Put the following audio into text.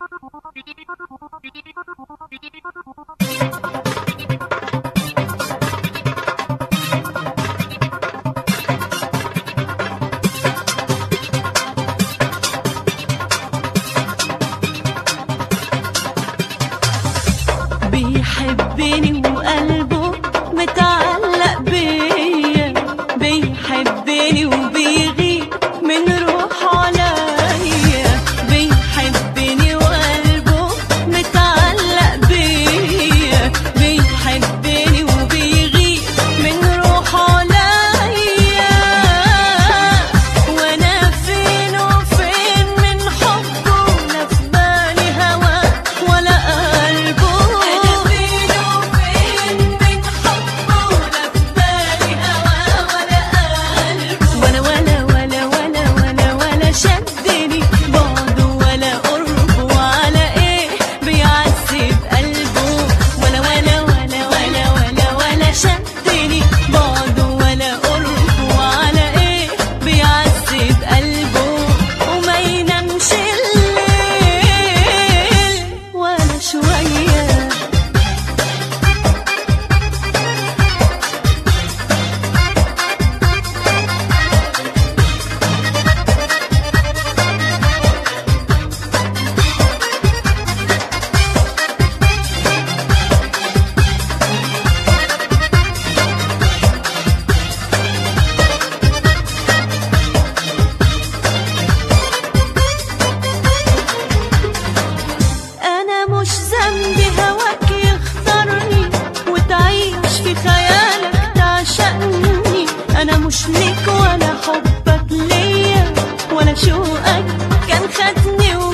بيحبني وقلبه متعلق بيا بيحبني وبيغيب من روحه عليا بيحبني وقلبه متعلق بيا بيحبني وبيغيب من روحه عليا وانا فين وفين من حبه لا في بالي هوا ولا قلبه انا فين وفين من حبه لا في بالي هوا ولا قلبه ولا ولا ولا ولا ولا ولا شدني بعده ولا قربه وعلى ايه بيعذب قلبه ولا ولا ولا ولا ولا ولا شدني بعده ولا قربه وعلى ايه بيعذب قلبه وما ينامش الليل ولا شويه انا مش ذنبي هواك يختارني وتعيش في خيالك تعشقني انا مش ليك ولا حبك ليا ولا شوقك كان خدني